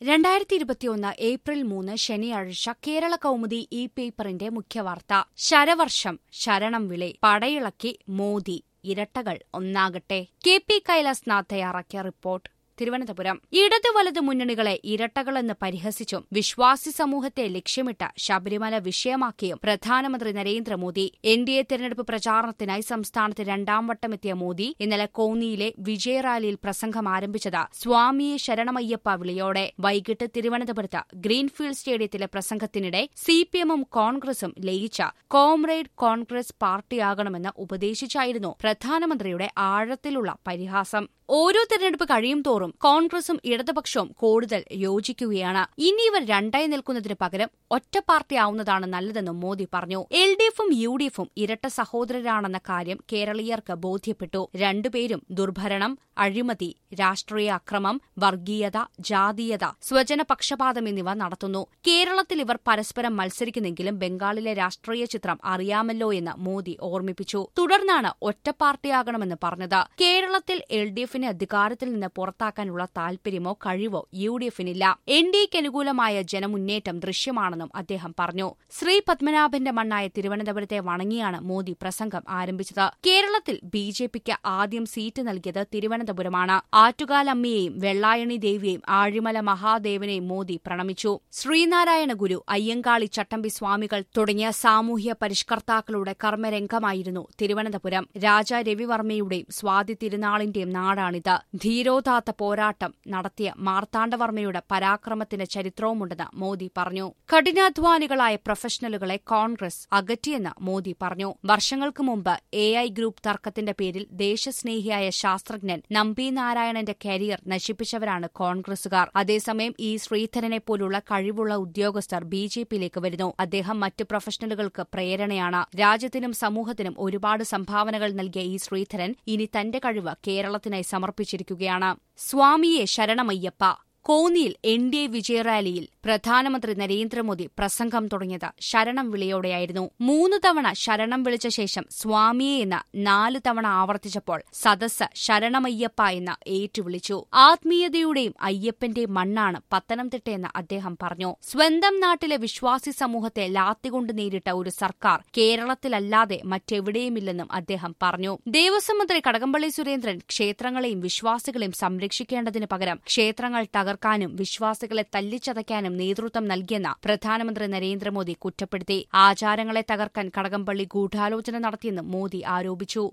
രണ്ടായിരത്തി ഇരുപത്തിയൊന്ന് ഏപ്രിൽ മൂന്ന് ശനിയാഴ്ച കേരള കൗമുദി ഈ പേപ്പറിന്റെ മുഖ്യവാർത്ത ശരവർഷം ശരണം വിളി പടയിളക്കി മോദി ഇരട്ടകൾ ഒന്നാകട്ടെ കെ പി കൈലാസ്നാഥ് തയ്യാറാക്കിയ റിപ്പോർട്ട് തിരുവനന്തപുരം ഇടത് വലത് മുന്നണികളെ ഇരട്ടകളെന്ന് പരിഹസിച്ചും വിശ്വാസി സമൂഹത്തെ ലക്ഷ്യമിട്ട് ശബരിമല വിഷയമാക്കിയും പ്രധാനമന്ത്രി നരേന്ദ്രമോദി എൻ ഡി എ തെരഞ്ഞെടുപ്പ് പ്രചാരണത്തിനായി സംസ്ഥാനത്ത് രണ്ടാം വട്ടമെത്തിയ മോദി ഇന്നലെ കോന്നിയിലെ വിജയറാലിയിൽ പ്രസംഗം ആരംഭിച്ചത് സ്വാമിയെ ശരണമയ്യപ്പ വിളിയോടെ വൈകിട്ട് തിരുവനന്തപുരത്ത് ഗ്രീൻഫീൽഡ് സ്റ്റേഡിയത്തിലെ പ്രസംഗത്തിനിടെ സിപിഎമ്മും കോൺഗ്രസും ലയിച്ച കോമ്രേഡ് കോൺഗ്രസ് പാർട്ടിയാകണമെന്ന് ഉപദേശിച്ചായിരുന്നു പ്രധാനമന്ത്രിയുടെ ആഴത്തിലുള്ള പരിഹാസം ഓരോ തെരഞ്ഞെടുപ്പ് കഴിയും തോറും കോൺഗ്രസും ഇടതുപക്ഷവും കൂടുതൽ യോജിക്കുകയാണ് ഇനി ഇവർ രണ്ടായി നിൽക്കുന്നതിന് പകരം ഒറ്റ പാർട്ടിയാവുന്നതാണ് നല്ലതെന്നും മോദി പറഞ്ഞു എൽ ഡി എഫും യു ഡി എഫും ഇരട്ട സഹോദരരാണെന്ന കാര്യം കേരളീയർക്ക് ബോധ്യപ്പെട്ടു രണ്ടുപേരും ദുർഭരണം അഴിമതി രാഷ്ട്രീയ അക്രമം വർഗീയത ജാതീയത സ്വജന പക്ഷപാതം എന്നിവ നടത്തുന്നു കേരളത്തിൽ ഇവർ പരസ്പരം മത്സരിക്കുന്നെങ്കിലും ബംഗാളിലെ രാഷ്ട്രീയ ചിത്രം അറിയാമല്ലോ എന്ന് മോദി ഓർമ്മിപ്പിച്ചു തുടർന്നാണ് ഒറ്റ പാർട്ടിയാകണമെന്ന് പറഞ്ഞത് കേരളത്തിൽ എൽ ഡി എഫിനെ അധികാരത്തിൽ നിന്ന് പുറത്താക്കാനുള്ള താൽപര്യമോ കഴിവോ യു ഡി എഫിനില്ല എൻ ഡി എക്ക് അനുകൂലമായ ജനമുന്നേറ്റം ദൃശ്യമാണെന്നും അദ്ദേഹം പറഞ്ഞു ശ്രീ പത്മനാഭന്റെ മണ്ണായ തിരുവനന്തപുരത്തെ വണങ്ങിയാണ് മോദി പ്രസംഗം ആരംഭിച്ചത് കേരളത്തിൽ ബി ജെ പിക്ക് ആദ്യം സീറ്റ് നൽകിയത് തിരുവനന്തപുരമാണ് ആറ്റുകാലമ്മയെയും വെള്ളായണി ദേവിയെയും ആഴിമല മഹാദേവനെയും മോദി പ്രണമിച്ചു ശ്രീനാരായണ ഗുരു അയ്യങ്കാളി ചട്ടമ്പി സ്വാമികൾ തുടങ്ങിയ സാമൂഹ്യ പരിഷ്കർത്താക്കളുടെ കർമ്മരംഗമായിരുന്നു തിരുവനന്തപുരം രാജാ രവിവർമ്മയുടെയും സ്വാതി തിരുനാളിന്റെയും നാടാണിത് ധീരോദാത്ത പോരാട്ടം നടത്തിയ മാർത്താണ്ഡവർമ്മയുടെ പരാക്രമത്തിന് ചരിത്രവുമുണ്ടെന്ന് മോദി പറഞ്ഞു കഠിനാധ്വാനികളായ പ്രൊഫഷണലുകളെ കോൺഗ്രസ് അകറ്റിയെന്ന് മോദി പറഞ്ഞു വർഷങ്ങൾക്ക് മുമ്പ് എ ഐ ഗ്രൂപ്പ് തർക്കത്തിന്റെ പേരിൽ ദേശസ്നേഹിയായ ശാസ്ത്രജ്ഞൻ നമ്പി നാരായണന്റെ കരിയർ നശിപ്പിച്ചവരാണ് കോൺഗ്രസുകാർ അതേസമയം ഈ ശ്രീധരനെ പോലുള്ള കഴിവുള്ള ഉദ്യോഗസ്ഥർ ബി ജെ പിയിലേക്ക് വരുന്നു അദ്ദേഹം മറ്റ് പ്രൊഫഷണലുകൾക്ക് പ്രേരണയാണ് രാജ്യത്തിനും സമൂഹത്തിനും ഒരുപാട് സംഭാവനകൾ നൽകിയ ഈ ശ്രീധരൻ ഇനി തന്റെ കഴിവ് കേരളത്തിനായി സമർപ്പിച്ചിരിക്കുകയാണ് സ്വാമിയെ ശരണമയ്യപ്പ കോന്നിയിൽ എൻ ഡി എ വിജയറാലിയിൽ പ്രധാനമന്ത്രി നരേന്ദ്രമോദി പ്രസംഗം തുടങ്ങിയത് ശരണം വിളിയോടെയായിരുന്നു മൂന്ന് തവണ ശരണം വിളിച്ച ശേഷം സ്വാമിയെ എന്ന് നാല് തവണ ആവർത്തിച്ചപ്പോൾ സദസ്സ് ശരണമയ്യപ്പ എന്ന് ഏറ്റുവിളിച്ചു ആത്മീയതയുടെയും അയ്യപ്പന്റെയും മണ്ണാണ് പത്തനംതിട്ടയെന്ന് അദ്ദേഹം പറഞ്ഞു സ്വന്തം നാട്ടിലെ വിശ്വാസി സമൂഹത്തെ ലാത്തികൊണ്ട് നേരിട്ട ഒരു സർക്കാർ കേരളത്തിലല്ലാതെ മറ്റെവിടെയുമില്ലെന്നും അദ്ദേഹം പറഞ്ഞു ദേവസ്വം മന്ത്രി കടകംപള്ളി സുരേന്ദ്രൻ ക്ഷേത്രങ്ങളെയും വിശ്വാസികളെയും സംരക്ഷിക്കേണ്ടതിന് പകരം ക്ഷേത്രങ്ങൾ തകർക്കാനും വിശ്വാസികളെ തല്ലിച്ചതയ്ക്കാനും നേതൃത്വം നൽകിയെന്ന് പ്രധാനമന്ത്രി നരേന്ദ്രമോദി കുറ്റപ്പെടുത്തി ആചാരങ്ങളെ തകർക്കാൻ കടകംപള്ളി ഗൂഢാലോചന നടത്തിയെന്നും മോദി ആരോപിച്ചു